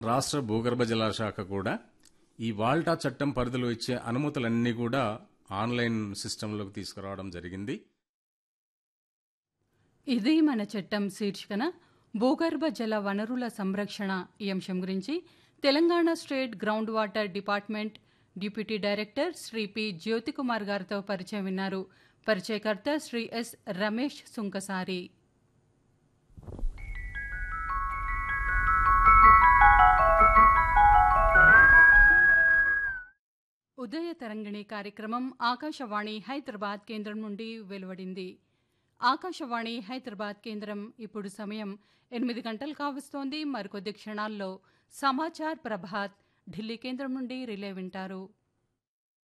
రాష్ట్ర భూగర్భ జలాల శాఖ కూడా ఈ వాల్టా చట్టం పరిధిలో ఇచ్చే అనుమతులన్నీ కూడా ఆన్లైన్ సిస్టంలోకి తీసుకురావడం జరిగింది ఇది మన చట్టం శీర్షికన భూగర్భ జల వనరుల సంరక్షణ ఈ అంశం గురించి Telangana state ground water department deputy director Shri P Jyothikumar గారితో పరిచయం విన్నారు పరిచయకర్త శ్రీ ఎస్ రమేష్ సుంకసారి ఉదయ తరంగిణి కార్యక్రమం ఆకాశవాణి హైదరాబాద్ కేంద్రం నుండి వెలువడింది ఆకాశవాణి హైదరాబాద్ కేంద్రం ఇప్పుడు సమయం ఎనిమిది గంటలు కావస్తోంది మరికొద్ది క్షణాల్లో సమాచార్ ప్రభాత్ ఢిల్లీ కేంద్రం నుండి రిలే వింటారు